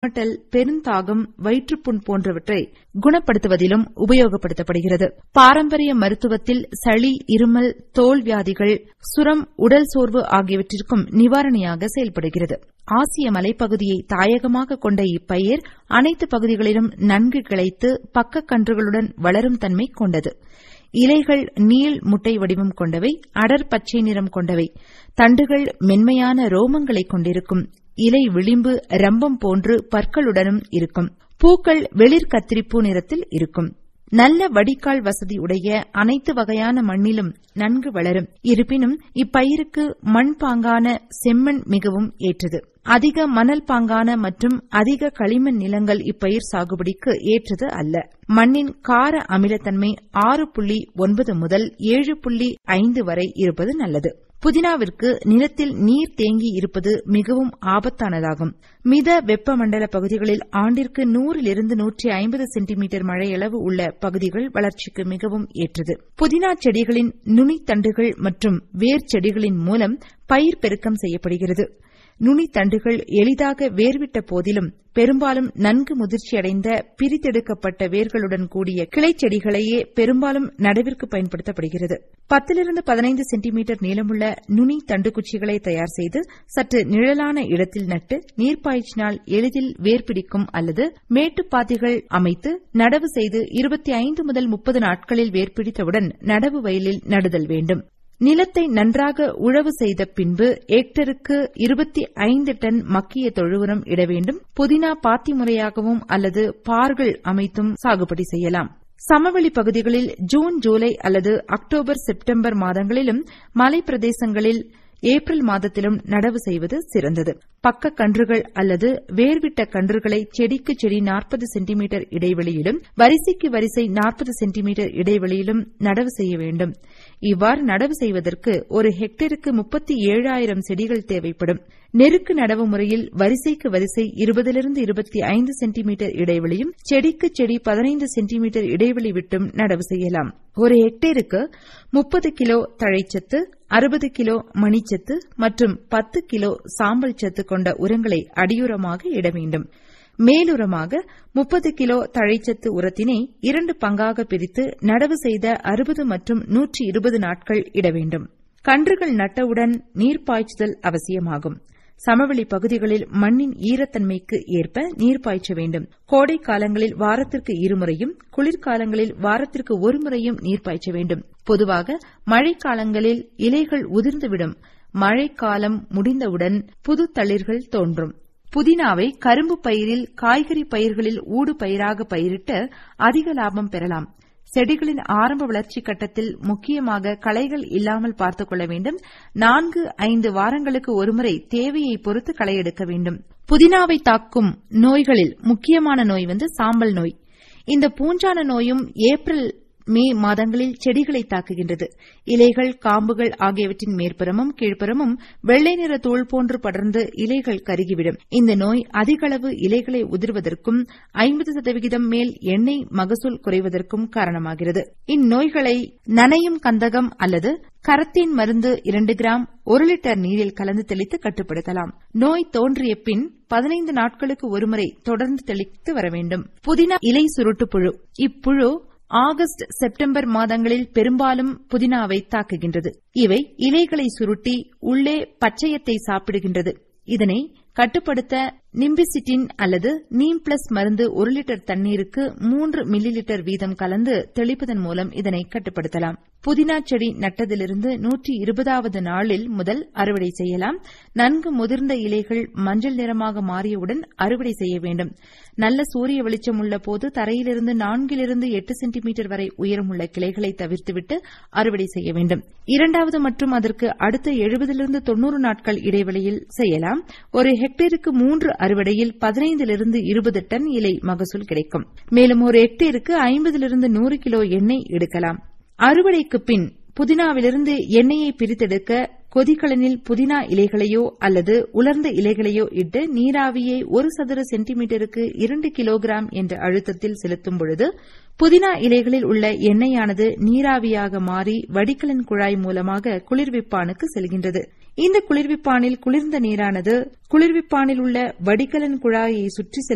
குமட்டல் பெருந்தாகம் வயிற்றுப்புண் போன்றவற்றை குணப்படுத்துவதிலும் உபயோகப்படுத்தப்படுகிறது பாரம்பரிய மருத்துவத்தில் சளி இருமல் தோல் வியாதிகள் சுரம் உடல் சோர்வு ஆகியவற்றிற்கும் நிவாரணியாக செயல்படுகிறது ஆசிய மலைப்பகுதியை தாயகமாக கொண்ட இப்பயிர் அனைத்து பகுதிகளிலும் நன்கு கிளைத்து பக்கக்கன்றுகளுடன் வளரும் தன்மை கொண்டது இலைகள் நீள் முட்டை வடிவம் கொண்டவை அடர் பச்சை நிறம் கொண்டவை தண்டுகள் மென்மையான ரோமங்களை கொண்டிருக்கும் இலை விளிம்பு ரம்பம் போன்று பற்களுடனும் இருக்கும் பூக்கள் வெளிர் கத்திரிப்பூ நிறத்தில் இருக்கும் நல்ல வடிகால் வசதி உடைய அனைத்து வகையான மண்ணிலும் நன்கு வளரும் இருப்பினும் இப்பயிருக்கு மண் பாங்கான செம்மண் மிகவும் ஏற்றது அதிக மணல் பாங்கான மற்றும் அதிக களிமண் நிலங்கள் இப்பயிர் சாகுபடிக்கு ஏற்றது அல்ல மண்ணின் கார அமிலத்தன்மை ஆறு புள்ளி ஒன்பது முதல் ஏழு புள்ளி ஐந்து வரை இருப்பது நல்லது புதினாவிற்கு நிலத்தில் நீர் தேங்கி இருப்பது மிகவும் ஆபத்தானதாகும் மித வெப்பமண்டல பகுதிகளில் ஆண்டிற்கு நூறிலிருந்து நூற்றி ஐம்பது சென்டிமீட்டர் மழையளவு உள்ள பகுதிகள் வளர்ச்சிக்கு மிகவும் ஏற்றது புதினா செடிகளின் நுனித்தண்டுகள் மற்றும் வேர் செடிகளின் மூலம் பயிர் பெருக்கம் செய்யப்படுகிறது நுனித்தண்டுகள் எளிதாக வேர்விட்ட போதிலும் பெரும்பாலும் நன்கு முதிர்ச்சியடைந்த பிரித்தெடுக்கப்பட்ட வேர்களுடன் கூடிய கிளைச்செடிகளையே பெரும்பாலும் நடவிற்கு பயன்படுத்தப்படுகிறது பத்திலிருந்து பதினைந்து சென்டிமீட்டர் நீளமுள்ள நுனி தண்டுக்குச்சிகளை தயார் செய்து சற்று நிழலான இடத்தில் நட்டு நீர்ப்பாய்ச்சினால் எளிதில் வேர்பிடிக்கும் அல்லது மேட்டுப்பாத்திகள் அமைத்து நடவு செய்து இருபத்தி ஐந்து முதல் முப்பது நாட்களில் வேர்பிடித்தவுடன் நடவு வயலில் நடுதல் வேண்டும் நிலத்தை நன்றாக உழவு செய்த பின்பு ஏக்டருக்கு இருபத்தி ஐந்து டன் மக்கிய தொழு உரம் இட வேண்டும் புதினா பாத்தி முறையாகவும் அல்லது பார்கள் அமைத்தும் சாகுபடி செய்யலாம் சமவெளி பகுதிகளில் ஜூன் ஜூலை அல்லது அக்டோபர் செப்டம்பர் மாதங்களிலும் மலைப்பிரதேசங்களில் ஏப்ரல் மாதத்திலும் நடவு செய்வது சிறந்தது பக்க கன்றுகள் அல்லது வேர்விட்ட கன்றுகளை செடிக்கு செடி நாற்பது சென்டிமீட்டர் இடைவெளியிலும் வரிசைக்கு வரிசை நாற்பது சென்டிமீட்டர் இடைவெளியிலும் நடவு செய்ய வேண்டும் இவ்வாறு நடவு செய்வதற்கு ஒரு ஹெக்டேருக்கு முப்பத்தி ஏழாயிரம் செடிகள் தேவைப்படும் நெருக்கு நடவு முறையில் வரிசைக்கு வரிசை இருபதிலிருந்து இருபத்தி ஐந்து சென்டிமீட்டர் இடைவெளியும் செடிக்கு செடி பதினைந்து சென்டிமீட்டர் இடைவெளி விட்டும் நடவு செய்யலாம் ஒரு ஹெக்டேருக்கு முப்பது கிலோ தழைச்சத்து அறுபது கிலோ மணிச்சத்து மற்றும் பத்து கிலோ சாம்பல் சத்து கொண்ட உரங்களை அடியுரமாக இட வேண்டும் மேலுரமாக முப்பது கிலோ தழைச்சத்து உரத்தினை இரண்டு பங்காக பிரித்து நடவு செய்த அறுபது மற்றும் நூற்றி இருபது நாட்கள் இட வேண்டும் கன்றுகள் நட்டவுடன் நீர் பாய்ச்சுதல் அவசியமாகும் சமவெளி பகுதிகளில் மண்ணின் ஈரத்தன்மைக்கு ஏற்ப நீர் பாய்ச்ச வேண்டும் கோடை காலங்களில் வாரத்திற்கு இருமுறையும் குளிர்காலங்களில் வாரத்திற்கு ஒருமுறையும் நீர் பாய்ச்ச வேண்டும் பொதுவாக மழைக்காலங்களில் இலைகள் உதிர்ந்துவிடும் மழைக்காலம் முடிந்தவுடன் புது தளிர்கள் தோன்றும் புதினாவை கரும்பு பயிரில் காய்கறி பயிர்களில் ஊடு பயிராக பயிரிட்டு அதிக லாபம் பெறலாம் செடிகளின் ஆரம்ப வளர்ச்சி கட்டத்தில் முக்கியமாக களைகள் இல்லாமல் பார்த்துக் கொள்ள வேண்டும் நான்கு ஐந்து வாரங்களுக்கு ஒருமுறை தேவையை பொறுத்து களை எடுக்க வேண்டும் புதினாவை தாக்கும் நோய்களில் முக்கியமான நோய் வந்து சாம்பல் நோய் இந்த பூஞ்சான நோயும் ஏப்ரல் மே மாதங்களில் செடிகளை தாக்குகின்றது இலைகள் காம்புகள் ஆகியவற்றின் மேற்புறமும் கீழ்ப்புறமும் வெள்ளை நிற தோல் போன்று படர்ந்து இலைகள் கருகிவிடும் இந்த நோய் அதிகளவு இலைகளை உதிர்வதற்கும் ஐம்பது சதவிகிதம் மேல் எண்ணெய் மகசூல் குறைவதற்கும் காரணமாகிறது இந்நோய்களை நனையும் கந்தகம் அல்லது கரத்தீன் மருந்து இரண்டு கிராம் ஒரு லிட்டர் நீரில் கலந்து தெளித்து கட்டுப்படுத்தலாம் நோய் தோன்றிய பின் பதினைந்து நாட்களுக்கு ஒருமுறை தொடர்ந்து தெளித்து வர வேண்டும் புதினா இலை சுருட்டு புழு இப்புழு ஆகஸ்ட் செப்டம்பர் மாதங்களில் பெரும்பாலும் புதினாவை தாக்குகின்றது இவை இலைகளை சுருட்டி உள்ளே பச்சையத்தை சாப்பிடுகின்றது இதனை கட்டுப்படுத்த நிம்பிசிட்டின் அல்லது நீம் பிளஸ் மருந்து ஒரு லிட்டர் தண்ணீருக்கு மூன்று மில்லி லிட்டர் வீதம் கலந்து தெளிப்பதன் மூலம் இதனை கட்டுப்படுத்தலாம் புதினா செடி நட்டதிலிருந்து நூற்றி இருபதாவது நாளில் முதல் அறுவடை செய்யலாம் நன்கு முதிர்ந்த இலைகள் மஞ்சள் நிறமாக மாறியவுடன் அறுவடை செய்ய வேண்டும் நல்ல சூரிய வெளிச்சம் உள்ள போது தரையிலிருந்து நான்கிலிருந்து எட்டு சென்டிமீட்டர் வரை உயரமுள்ள கிளைகளை தவிர்த்துவிட்டு அறுவடை செய்ய வேண்டும் இரண்டாவது மற்றும் அதற்கு அடுத்த எழுபதிலிருந்து தொன்னூறு நாட்கள் இடைவெளியில் செய்யலாம் ஒரு ஹெக்டேருக்கு மூன்று அறுவடையில் பதினைந்திலிருந்து இருபது டன் இலை மகசூல் கிடைக்கும் மேலும் ஒரு ஹெக்டேருக்கு ஐம்பதிலிருந்து நூறு கிலோ எண்ணெய் எடுக்கலாம் அறுவடைக்கு பின் புதினாவிலிருந்து எண்ணெயை பிரித்தெடுக்க கொதிக்கலனில் புதினா இலைகளையோ அல்லது உலர்ந்த இலைகளையோ இட்டு நீராவியை ஒரு சதுர சென்டிமீட்டருக்கு இரண்டு கிலோகிராம் என்ற அழுத்தத்தில் செலுத்தும் பொழுது புதினா இலைகளில் உள்ள எண்ணெயானது நீராவியாக மாறி வடிகலன் குழாய் மூலமாக குளிர்விப்பானுக்கு செல்கின்றது இந்த குளிர்விப்பானில் குளிர்ந்த நீரானது குளிர்விப்பானில் உள்ள வடிகலன் குழாயை சுற்றி